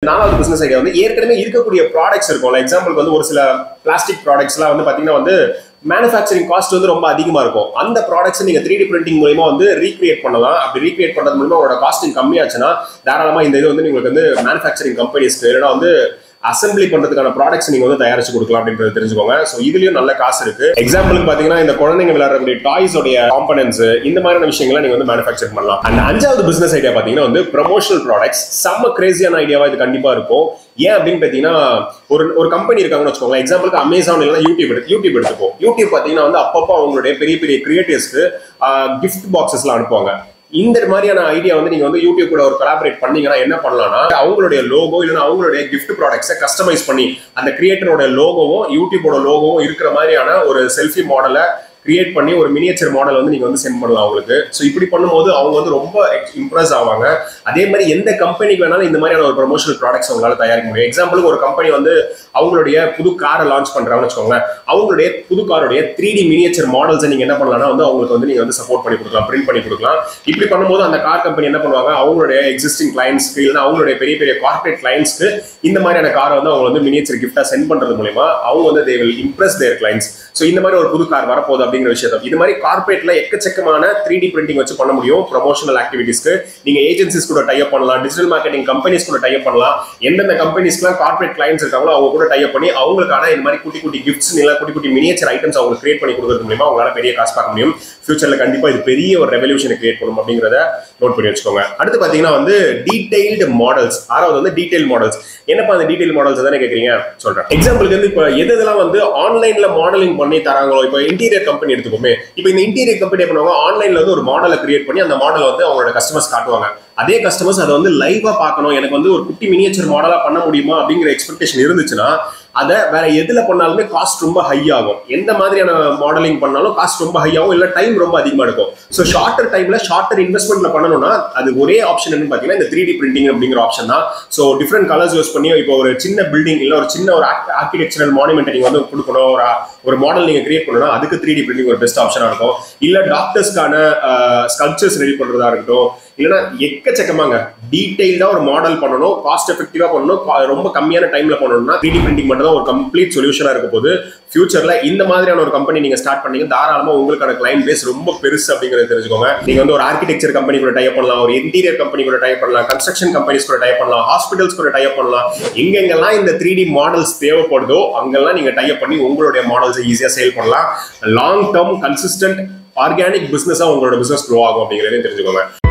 நாலாவது business idea வந்து ஏற்கனவே இருக்கக்கூடிய ப்ராடக்ட்ஸ் இருக்கும்ல எக்ஸாம்பிளுக்கு வந்து ஒரு சில பிளாஸ்டிக் ப்ராடக்ட்ஸ்லாம் வந்து பாத்தீங்கன்னா வந்து மேனுஃபேக்சரிங் காஸ்ட் வந்து ரொம்ப அதிகமா இருக்கும் அந்த ப்ராடக்ட்ஸ் நீங்க த்ரீ டி பிரிண்டிங் மூலமா வந்து ரீக்ரியேட் பண்ணலாம் அப்படி ரீக்ரியேட் பண்றது மூலமா உங்களோட காஸ்டிங் கம்மியாச்சுன்னா தாராளமா இந்த இது வந்து உங்களுக்கு வந்து மேனுஃபேக்சரிங் கம்பெனிஸ்க்கு இல்லைன்னா வந்து அசம்பிளி பண்றதுக்கான ப்ராடக்ட்ஸ் நீங்க வந்து தயாரிச்சு கொடுக்கலாம் அப்படின்றது தெரிஞ்சுக்கோங்க ஸோ இதுலயும் நல்ல காசு இருக்கு எக்ஸாம்பிளுக்கு பாத்தீங்கன்னா இந்த குழந்தைங்க விளையாடக்கூடிய டாய்ஸ் உடைய காம்பனன்ஸ் இந்த மாதிரியான விஷயங்களை நீங்க வந்து மேனுஃபேக்சர் பண்ணலாம் அண்ட் அஞ்சாவது பிசினஸ் ஐடியா பாத்தீங்கன்னா வந்து ப்ரமோஷனல் ப்ராடக்ட்ஸ் செம்ம கிரேசியான ஐடியாவா இது கண்டிப்பா இருக்கும் ஏன் அப்படின்னு பாத்தீங்கன்னா ஒரு ஒரு கம்பெனி இருக்காங்கன்னு வச்சுக்கோங்களேன் எக்ஸாம்பிளுக்கு அமேசான் இல்லைன்னா யூடியூப் எடுத்து யூடியூப் எடுத்துப்போம் யூடியூப் பாத்தீங்கன்னா வந்து அப்பப்போ அவங்களுடைய பெரிய பெரிய கிரியேட்டர்ஸ்க்கு கிஃப்ட் பாக்ஸஸ்லாம் அனுப்புவாங்க இந்த மாதிரியான ஐடியா வந்து நீங்க வந்து யூடியூப் கூட ஒரு கொலாபரேட் பண்ணீங்கன்னா என்ன பண்ணலாம்னா அவங்களுடைய லோகோ இல்லைன்னா அவங்களுடைய கிஃப்ட் ப்ராடக்ட்ஸை கஸ்டமைஸ் பண்ணி அந்த கிரியேட்டரோட லோகோவும் யூடியூபோட லோகோவும் இருக்கிற மாதிரியான ஒரு செல்ஃபி மாடலை கிரியேட் பண்ணி ஒரு மினியேச்சர் மாடல் வந்து நீங்க வந்து சென்ட் பண்ணலாம் அவங்களுக்கு ஸோ இப்படி பண்ணும்போது அவங்க வந்து ரொம்ப இம்ப்ரெஸ் ஆவாங்க அதே மாதிரி எந்த கம்பெனிக்கு வேணாலும் இந்த மாதிரியான ஒரு ப்ரொமோஷனல் ப்ராடக்ட்ஸ் அவங்களால தயாரிக்க முடியும் எக்ஸாம்பிளுக்கு ஒரு கம்பெனி வந்து அவங்களுடைய புது காரை லான்ச் பண்றாங்கன்னு வச்சுக்கோங்களேன் அவங்களுடைய புது காருடைய த்ரீ டி மினியேச்சர் மாடல்ஸை நீங்க என்ன பண்ணலாம்னா வந்து அவங்களுக்கு வந்து நீங்க வந்து சப்போர்ட் பண்ணி கொடுக்கலாம் பிரிண்ட் பண்ணி கொடுக்கலாம் இப்படி பண்ணும்போது அந்த கார் கம்பெனி என்ன பண்ணுவாங்க அவங்களுடைய எக்ஸிஸ்டிங் கிளைண்ட்ஸ்க்கு இல்லைன்னா அவங்களுடைய பெரிய பெரிய கார்பரேட் கிளைண்ட்ஸ்க்கு இந்த மாதிரியான காரை வந்து அவங்க வந்து மினியேச்சர் கிஃப்டா சென்ட் பண்றது மூலமா அவங்க வந்து they will impress their clients so இந்த மாதிரி ஒரு புது கார் வரப்போகுது அப்படிங்கிற விஷயத்தை இது மாதிரி கார்பரேட்ல எக்கச்சக்கமான த்ரீ டி பிரிண்டிங் வச்சு பண்ண முடியும் ப்ரொமோஷனல் ஆக்டிவிட்டிஸ்க்கு நீங்க ஏஜென்சிஸ் கூட டைப் பண்ணலாம் டிஜிட்டல் மார்க்கெட்டிங் கம்பெனிஸ் கூட டைப் பண்ணலாம் எந்தெந்த கம்பெனிஸ்க்குலாம் கார்பரேட் கிளைண்ட்ஸ் இருக்காங்களோ அவங்க கூட டைப் பண்ணி அவங்களுக்கான இந்த மாதிரி குட்டி குட்டி கிஃப்ட்ஸ் இல்லை குட்டி குட்டி மினியேச்சர் ஐட்டம்ஸ் அவங்க கிரியேட் பண்ணி கொடுக்கறது மூலமா அவங்களால பெரிய காசு பார்க்க முடியும் ஃபியூச்சர்ல கண்டிப்பா இது பெரிய ஒரு ரெவல்யூஷனை கிரியேட் பண்ணும் அப்படிங்கிறத நோட் பண்ணி வச்சுக்கோங்க அடுத்து பாத்தீங்கன்னா வந்து டீடைல்டு மாடல்ஸ் ஆறாவது வந்து டீடைல் மாடல்ஸ் என்னப்பா அந்த டீடைல் மாடல்ஸ் தானே கேக்குறீங்க சொல்றேன் எக்ஸாம்பிளுக்கு வந்து இப்போ எது எதெல்லாம் வந்து ஆன்லைன்ல மாடலிங் பண்ணி தராங்களோ இப்போ இன்டீரியர் கம்பெனி எடுத்துக்கோமே இப்போ இந்த இன்டீரியர் கம்பெனி என்ன பண்ணுவாங்க ஆன்லைன்ல வந்து ஒரு மாடலை கிரியேட் பண்ணி அந்த மாடலை வந்து அவங்களோட கஸ்டமர்ஸ் காட்டுவாங்க அதே கஸ்டமர்ஸ் அதை வந்து லைவா பார்க்கணும் எனக்கு வந்து ஒரு குட்டி மினியேச்சர் மாடலா பண்ண முடியுமா அப்படிங்கிற எக்ஸ்பெக்டேஷன் இருந்துச்சுன்னா அதை வேற எதுல பண்ணாலுமே காஸ்ட் ரொம்ப ஹை ஆகும் எந்த மாதிரியான மாடலிங் பண்ணாலும் காஸ்ட் ரொம்ப ஹை ஆகும் இல்ல டைம் ரொம்ப அதிகமா இருக்கும் ஸோ ஷார்ட்டர் டைம்ல ஷார்ட்டர் இன்வெஸ்ட்மெண்ட்ல பண்ணணும்னா அது ஒரே ஆப்ஷன் என்னன்னு பாத்தீங்கன்னா இந்த த்ரீ டி பிரிண்டிங் அப்படிங்கிற ஆப்ஷன் தான் ஸோ டிஃப்ரெண்ட் கலர்ஸ் யூஸ் பண்ணி இப்போ ஒரு சின்ன பில்டிங் இல்ல ஒரு சின்ன ஒரு ஆர்கிடெக்சரல் மானுமெண்ட் நீங்க வந்து கொடுக்கணும் ஒரு ஒரு மாடல் நீங்க கிரியேட் பண்ணணும்னா அதுக்கு த்ரீ டி பிரிண்டிங் ஒரு பெஸ்ட் ஆப்ஷனா இருக்கும் இல்ல டாக்டர்ஸ்க்கான ஸ்கல்ச்சர்ஸ் ரெடி பண்றதா இருக்கட்டும் இல்லைன்னா எக்கச்சக்கமாங்க டீடைல்டா ஒரு மாடல் பண்ணணும் காஸ்ட் எஃபெக்டிவா பண்ணணும் கா- ரொம்ப கம்மியான டைம்ல பண்ணணும்னா த்ரீ டி பிரிண்டிங் மட்டும் தான் ஒரு கம்ப்ளீட் சொல்யூஷனா இருக்க போது ஃபியூச்சர்ல இந்த மாதிரியான ஒரு கம்பெனி நீங்க ஸ்டார்ட் பண்ணீங்க தாராளமா உங்களுக்கான கிளைண்ட் பேஸ் ரொம்ப பெருசு அப்படிங்கறத தெரிஞ்சுக்கோங்க நீங்க வந்து ஒரு ஆர்கிடெக்சர் கம்பெனி கூட டைப் பண்ணலாம் ஒரு இன்டீரியர் கம்பெனி கூட டைப் பண்ணலாம் கன்ஸ்ட்ரக்ஷன் கம்பெனிஸ் கூட டைப் பண்ணலாம் ஹாஸ்பிட்டல்ஸ் கூட டைப் பண்ணலாம் எங்கெங்கெல்லாம் இந்த த்ரீ டி மாடல்ஸ் தேவைப்படுதோ அங்கெல்லாம் நீங்க டைப் பண்ணி உங்களுடைய மாடல்ஸை ஈஸியா சேல் பண்ணலாம் லாங் டேர்ம் கன்சிஸ்டன்ட் ஆர்கானிக் பிசினஸா உங்களோட பிசினஸ் க்ரோ ஆகும் அப்படிங்கறதையும் தெரிஞ்சுக்கோங்க